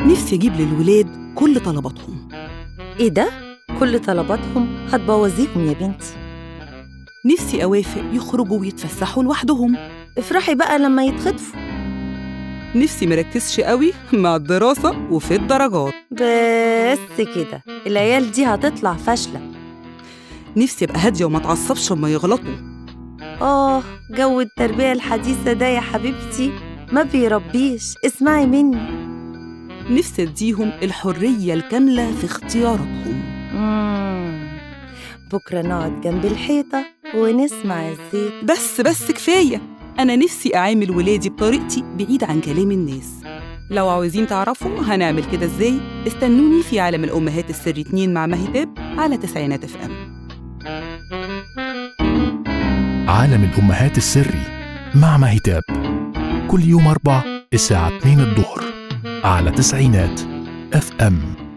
نفسي أجيب للولاد كل طلباتهم إيه ده؟ كل طلباتهم هتبوظيهم يا بنتي نفسي أوافق يخرجوا ويتفسحوا لوحدهم افرحي بقى لما يتخطفوا نفسي مركزش قوي مع الدراسة وفي الدرجات بس كده العيال دي هتطلع فاشلة نفسي أبقى هادية وما اتعصبش لما يغلطوا آه جو التربية الحديثة ده يا حبيبتي ما بيربيش اسمعي مني نفسي أديهم الحرية الكاملة في اختياراتهم مم. بكرة نقعد جنب الحيطة ونسمع الزيت بس بس كفاية أنا نفسي أعامل ولادي بطريقتي بعيد عن كلام الناس لو عاوزين تعرفوا هنعمل كده ازاي استنوني في عالم الأمهات السر 2 مع مهتاب على تسعينات اف ام عالم الأمهات السري مع مهتاب كل يوم أربع الساعة 2 الظهر على تسعينات اف ام